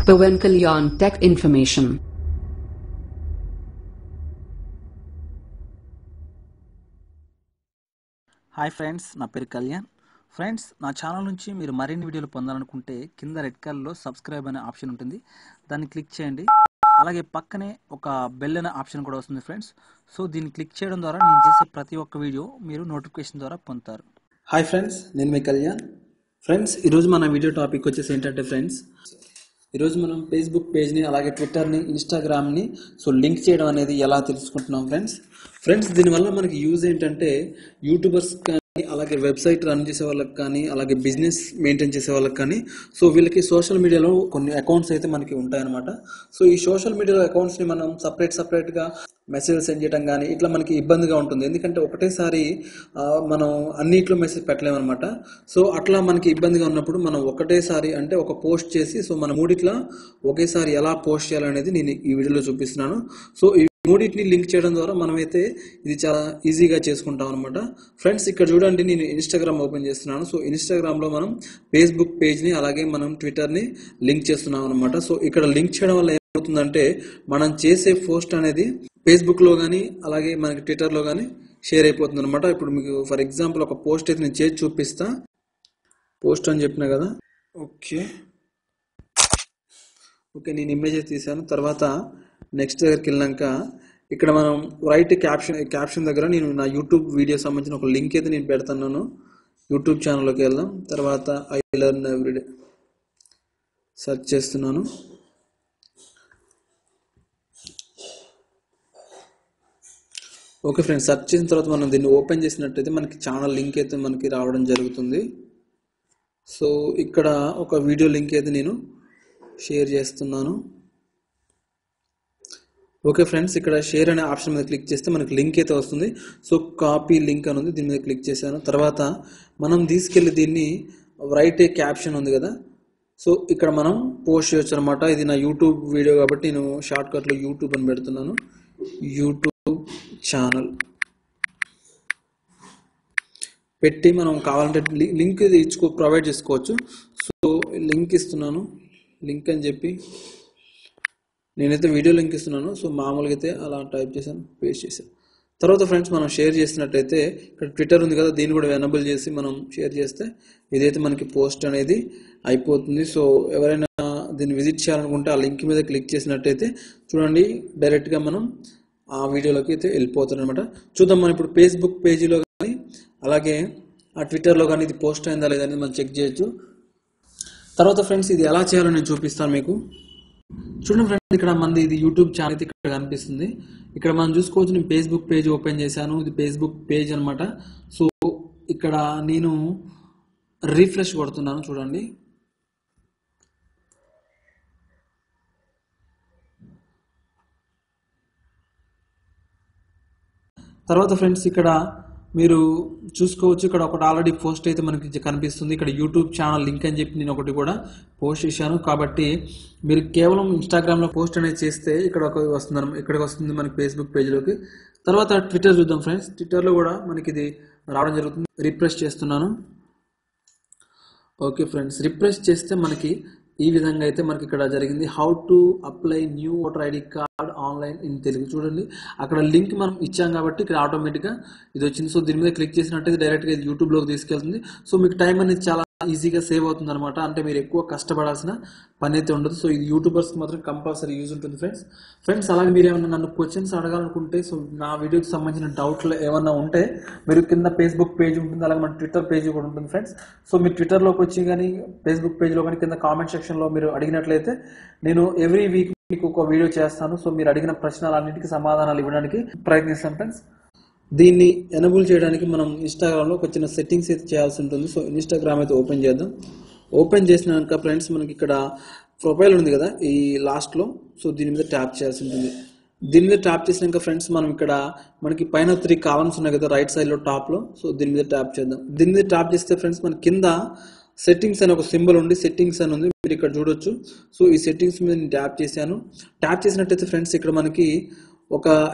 Pawan Kalyan Tech Information. Hi friends నా పేరు Kalyan friends నా ఛానల్ నుంచి మీరు మరిన్ని వీడియోలు పొందాలనుకుంటే కింద రెడ్ కలర్లో సబ్స్క్రైబ్ అనే ఆప్షన్ ఉంటుంది దాన్ని క్లిక్ చేయండి అలాగే పక్కనే ఒక బెల్ అనే ఆప్షన్ కూడా వస్తుంది ఫ్రెండ్స్ సో దీన్ని క్లిక్ చేయడం ద్వారా నేను చేసే ప్రతి ఒక్క వీడియో మీరు నోటిఫికేషన్ ద్వారా పొందుతారు హాయ్ ఫ్రెండ్స్ నేను మీ కళ్యాణ్ ఫ్రెండ్స్ ఈరోజు మన వీడియో టాపిక్ వచ్చేసి ఏంటంటే ఫ్రెండ్స్ ఈరోజు మనం ఫేస్బుక్ పేజ్ని అలాగే ట్విట్టర్ని ఇన్స్టాగ్రామ్ని సో లింక్ చేయడం అనేది ఎలా తెలుసుకుంటున్నాం ఫ్రెండ్స్ ఫ్రెండ్స్ దీనివల్ల మనకి యూజ్ ఏంటంటే యూట్యూబర్స్ కానీ అలాగే వెబ్సైట్ రన్ చేసే వాళ్ళకి కానీ అలాగే బిజినెస్ మెయింటైన్ చేసే వాళ్ళకి కానీ సో వీళ్ళకి సోషల్ మీడియాలో కొన్ని అకౌంట్స్ అయితే మనకి ఉంటాయన్నమాట సో ఈ సోషల్ మీడియాలో అకౌంట్స్ని మనం సపరేట్ సపరేట్గా మెసేజ్ సెండ్ చేయడం కానీ ఇట్లా మనకి ఇబ్బందిగా ఉంటుంది ఎందుకంటే ఒకటేసారి ఆ, మనం అన్నిట్లో మెసేజ్ పెట్టలేమన్నమాట సో అట్లా మనకి ఇబ్బందిగా ఉన్నప్పుడు మనం ఒకటేసారి అంటే ఒక పోస్ట్ చేసి సో మన మూడిట్లా ఒకేసారి ఎలా పోస్ట్ చేయాలనేది నేను ఈ వీడియోలో చూపిస్తున్నాను సో ఈ మూడింటిని లింక్ చేయడం ద్వారా మనమైతే ఇది చాలా ఈజీగా చేసుకుంటాం అనమాట ఫ్రెండ్స్ ఇక్కడ చూడండి నేను ఇన్స్టాగ్రామ్ ఓపెన్ చేస్తున్నాను సో ఇన్స్టాగ్రామ్లో మనం ఫేస్బుక్ పేజ్ని అలాగే మనం ట్విట్టర్ని లింక్ చేస్తున్నాం అనమాట సో ఇక్కడ లింక్ చేయడం వల్ల ఏమవుతుందంటే మనం చేసే పోస్ట్ అనేది ఫేస్బుక్లో కానీ అలాగే మనకి ట్విట్టర్లో కానీ షేర్ అయిపోతుంది అనమాట ఇప్పుడు మీకు ఫర్ ఎగ్జాంపుల్ ఒక పోస్ట్ అయితే నేను చేసి చూపిస్తా పోస్ట్ అని చెప్పిన కదా ఓకే ఓకే నేను ఇమేజ్ తీసాను తర్వాత నెక్స్ట్ దగ్గరికి వెళ్ళాక ఇక్కడ మనం రైట్ క్యాప్షన్ క్యాప్షన్ దగ్గర నేను నా యూట్యూబ్ వీడియో సంబంధించిన ఒక లింక్ అయితే నేను పెడుతున్నాను యూట్యూబ్ ఛానల్లోకి వెళ్దాం తర్వాత ఐ లెర్న్ ఎవ్రీడే సెర్చ్ చేస్తున్నాను ఓకే ఫ్రెండ్స్ సెర్చ్ చేసిన తర్వాత మనం దీన్ని ఓపెన్ చేసినట్టయితే మనకి ఛానల్ లింక్ అయితే మనకి రావడం జరుగుతుంది సో ఇక్కడ ఒక వీడియో లింక్ అయితే నేను షేర్ చేస్తున్నాను ఓకే ఫ్రెండ్స్ ఇక్కడ షేర్ అనే ఆప్షన్ మీద క్లిక్ చేస్తే మనకి లింక్ అయితే వస్తుంది సో కాపీ లింక్ అని ఉంది దీని మీద క్లిక్ చేశాను తర్వాత మనం తీసుకెళ్ళి దీన్ని రైట్ ఏ క్యాప్షన్ ఉంది కదా సో ఇక్కడ మనం పోస్ట్ చేయొచ్చు అనమాట ఇది నా యూట్యూబ్ వీడియో కాబట్టి నేను షార్ట్ కట్లో యూట్యూబ్ అని పెడుతున్నాను యూట్యూబ్ ఛానల్ పెట్టి మనం కావాలంటే లి- లింక్ ఇది ఇచ్చుకో ప్రొవైడ్ చేసుకోవచ్చు సో లింక్ ఇస్తున్నాను లింక్ అని చెప్పి నేనైతే వీడియో లింక్ ఇస్తున్నాను సో మామూలుగా అయితే అలా టైప్ చేశాను పేస్ట్ చేశాను తర్వాత ఫ్రెండ్స్ మనం షేర్ చేసినట్టయితే ఇక్కడ ట్విట్టర్ ఉంది కదా దీన్ని కూడా ఎనబుల్ చేసి మనం షేర్ చేస్తే ఇదైతే మనకి పోస్ట్ అనేది అయిపోతుంది సో ఎవరైనా దీన్ని విజిట్ చేయాలనుకుంటే ఆ లింక్ మీద క్లిక్ చేసినట్టయితే చూడండి డైరెక్ట్గా మనం ఆ వీడియోలోకి అయితే వెళ్ళిపోతారు అనమాట చూద్దాం మనం ఇప్పుడు ఫేస్బుక్ పేజీలో కానీ అలాగే ఆ ట్విట్టర్లో కానీ ఇది పోస్ట్ అయిందా లేదా అనేది మనం చెక్ చేయొచ్చు తర్వాత ఫ్రెండ్స్ ఇది ఎలా చేయాలో నేను చూపిస్తాను మీకు చూడండి ఫ్రెండ్స్ ఇక్కడ మంది ఇది యూట్యూబ్ ఛానల్ అయితే ఇక్కడ కనిపిస్తుంది ఇక్కడ మనం చూసుకోవచ్చు నేను ఫేస్బుక్ పేజ్ ఓపెన్ చేశాను ఇది ఫేస్బుక్ పేజ్ అన్నమాట సో ఇక్కడ నేను రీఫ్రెష్ కొడుతున్నాను చూడండి తర్వాత ఫ్రెండ్స్ ఇక్కడ మీరు చూసుకోవచ్చు ఇక్కడ ఒకటి ఆల్రెడీ పోస్ట్ అయితే మనకి కనిపిస్తుంది ఇక్కడ యూట్యూబ్ ఛానల్ లింక్ అని చెప్పి నేను ఒకటి కూడా పోస్ట్ చేశాను కాబట్టి మీరు కేవలం ఇన్స్టాగ్రామ్లో పోస్ట్ అనేది చేస్తే ఇక్కడ ఒక వస్తుంది అన్నమాట. ఇక్కడికి వస్తుంది మనకి ఫేస్బుక్ పేజ్లోకి తర్వాత ట్విట్టర్ చూద్దాం ఫ్రెండ్స్ ట్విట్టర్లో కూడా మనకి ఇది రావడం జరుగుతుంది రిఫ్రెష్ చేస్తున్నాను ఓకే ఫ్రెండ్స్ రిఫ్రెష్ చేస్తే మనకి ఈ విధంగా అయితే మనకి ఇక్కడ జరిగింది how to apply new voter ID card online in Telugu చూడండి అక్కడ లింక్ మనం ఇచ్చాం కాబట్టి ఇక్కడ ఆటోమేటిక్గా ఇది వచ్చింది సో దీని మీద క్లిక్ చేసినట్టయితే డైరెక్ట్గా ఇది యూట్యూబ్లోకి తీసుకెళ్తుంది సో మీకు టైం అనేది చాలా ఈజీగా సేవ్ అవుతుంది అనమాట అంటే మీరు ఎక్కువ కష్టపడాల్సిన పని అయితే ఉండదు సో ఇది యూట్యూబర్స్కి మాత్రం కంపల్సరీ యూజ్ ఉంటుంది ఫ్రెండ్స్ ఫ్రెండ్స్ అలాగే మీరు ఏమైనా నన్ను క్వశ్చన్స్ అడగాలనుకుంటే సో నా వీడియోకి సంబంధించిన డౌట్లు ఏమన్నా ఉంటే మీరు కింద ఫేస్బుక్ పేజ్ ఉంటుంది అలాగే మన ట్విట్టర్ పేజ్ కూడా ఉంటుంది ఫ్రెండ్స్ సో మీరు ట్విట్టర్లోకి వచ్చి కానీ ఫేస్బుక్ పేజ్లో కానీ కింద కామెంట్ సెక్షన్లో మీరు అడిగినట్లయితే నేను ఎవ్రీ వీక్ మీకు ఒక వీడియో చేస్తాను సో మీరు అడిగిన ప్రశ్నలన్నిటికీ సమాధానాలు ఇవ్వడానికి ప్రయత్నిస్తాను ఫ్రెండ్స్ దీన్ని ఎనబుల్ చేయడానికి మనం ఇన్స్టాగ్రామ్లో ఒక చిన్న సెట్టింగ్స్ అయితే చేయాల్సి ఉంటుంది సో ఇన్స్టాగ్రామ్ అయితే ఓపెన్ చేద్దాం ఓపెన్ చేసినాక ఫ్రెండ్స్ మనకి ఇక్కడ ప్రొఫైల్ ఉంది కదా ఈ లాస్ట్లో సో దీని మీద ట్యాప్ చేయాల్సి ఉంటుంది దీని మీద ట్యాప్ చేసినాక ఫ్రెండ్స్ మనం ఇక్కడ మనకి పైన త్రీ కాలమ్స్ ఉన్నాయి కదా రైట్ సైడ్లో టాప్లో సో దీని మీద ట్యాప్ చేద్దాం దీని మీద ట్యాప్ చేస్తే ఫ్రెండ్స్ మన కింద సెట్టింగ్స్ అని ఒక సింబల్ ఉంది సెట్టింగ్స్ అని ఉంది మీరు ఇక్కడ చూడొచ్చు సో ఈ సెట్టింగ్స్ మీద నేను ట్యాప్ చేశాను ట్యాప్ చేసినట్టయితే ఫ్రెండ్స్ ఇక్కడ మనకి ఒక అకౌంట్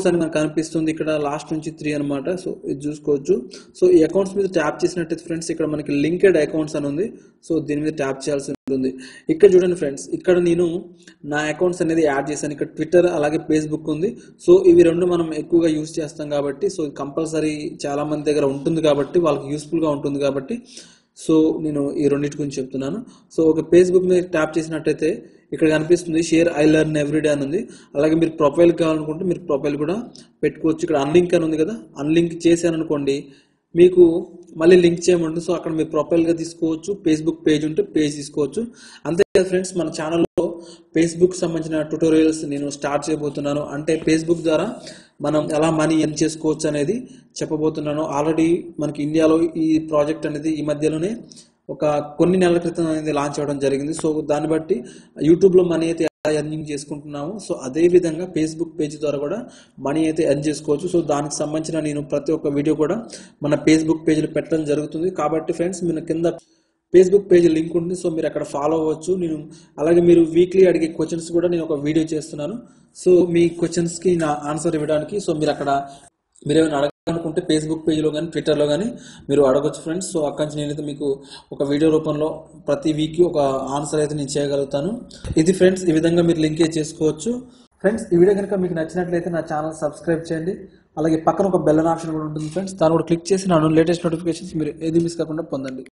అకౌంట్స్ అని మనకు కనిపిస్తుంది ఇక్కడ లాస్ట్ నుంచి త్రీ అనమాట సో ఇది చూసుకోవచ్చు సో ఈ అకౌంట్స్ మీద ట్యాప్ చేసినట్టయితే ఫ్రెండ్స్ ఇక్కడ మనకి లింకెడ్ అకౌంట్స్ అని ఉంది సో దీని మీద ట్యాప్ చేయాల్సి ఉంటుంది ఇక్కడ చూడండి ఫ్రెండ్స్ ఇక్కడ నేను నా అకౌంట్స్ అనేది యాడ్ చేశాను ఇక్కడ ట్విట్టర్ అలాగే ఫేస్బుక్ ఉంది సో ఇవి రెండు మనం ఎక్కువగా యూస్ చేస్తాం కాబట్టి సో కంపల్సరీ చాలా మంది దగ్గర ఉంటుంది కాబట్టి వాళ్ళకి యూస్ఫుల్గా ఉంటుంది కాబట్టి సో నేను ఈ రెండింటి గురించి చెప్తున్నాను సో ఒక ఫేస్బుక్ మీద ట్యాప్ చేసినట్టయితే ఇక్కడ కనిపిస్తుంది షేర్ ఐ లెర్న్ ఎవ్రీడే అని ఉంది అలాగే మీరు ప్రొఫైల్ కావాలనుకుంటే మీరు ప్రొఫైల్ కూడా పెట్టుకోవచ్చు ఇక్కడ అన్లింక్ అని ఉంది కదా అన్లింక్ చేశాను అనుకోండి మీకు మళ్ళీ లింక్ చేయమంటుంది సో అక్కడ మీరు ప్రొఫైల్గా తీసుకోవచ్చు ఫేస్బుక్ పేజ్ ఉంటే పేజ్ తీసుకోవచ్చు అంతే కదా ఫ్రెండ్స్ మన ఛానల్లో ఫేస్బుక్ సంబంధించిన ట్యూటోరియల్స్ నేను స్టార్ట్ చేయబోతున్నాను అంటే ఫేస్బుక్ ద్వారా మనం ఎలా మనీ ఎర్న్ చేసుకోవచ్చు అనేది చెప్పబోతున్నాను ఆల్రెడీ మనకి ఇండియాలో ఈ ప్రాజెక్ట్ అనేది ఈ మధ్యలోనే ఒక కొన్ని నెలల క్రితం అనేది లాంచ్ అవ్వడం జరిగింది సో దాన్ని బట్టి యూట్యూబ్లో మనీ అయితే ఎలా ఎర్నింగ్ చేసుకుంటున్నాము సో అదే విధంగా ఫేస్బుక్ పేజ్ ద్వారా కూడా మనీ అయితే ఎర్న్ చేసుకోవచ్చు సో దానికి సంబంధించిన నేను ప్రతి ఒక్క వీడియో కూడా మన ఫేస్బుక్ పేజ్లో పెట్టడం జరుగుతుంది కాబట్టి ఫ్రెండ్స్ మీరు కింద ఫేస్బుక్ పేజ్ లింక్ ఉంటుంది సో మీరు అక్కడ ఫాలో అవ్వచ్చు నేను అలాగే మీరు వీక్లీ అడిగే క్వశ్చన్స్ కూడా నేను ఒక వీడియో చేస్తున్నాను సో మీ క్వశ్చన్స్కి నా ఆన్సర్ ఇవ్వడానికి సో మీరు అక్కడ మీరు ఏమైనా అడగాలనుకుంటే ఫేస్బుక్ పేజ్లో కానీ ట్విట్టర్లో కానీ మీరు అడగొచ్చు ఫ్రెండ్స్ సో అక్కడి నుంచి నేనైతే మీకు ఒక వీడియో రూపంలో ప్రతి వీక్ ఒక ఆన్సర్ అయితే నేను చేయగలుగుతాను ఇది ఫ్రెండ్స్ ఈ విధంగా మీరు లింకేజ్ చేసుకోవచ్చు ఫ్రెండ్స్ ఈ వీడియో కనుక మీకు నచ్చినట్లయితే నా ఛానల్ సబ్స్క్రైబ్ చేయండి అలాగే పక్కన ఒక బెల్ ఆప్షన్ కూడా ఉంటుంది ఫ్రెండ్స్ దాన్ని కూడా క్లిక్ చేసి నా లేటెస్ట్ నోటిఫికేషన్స్ మీరు ఏది మిస్ కాకుండా పొందండి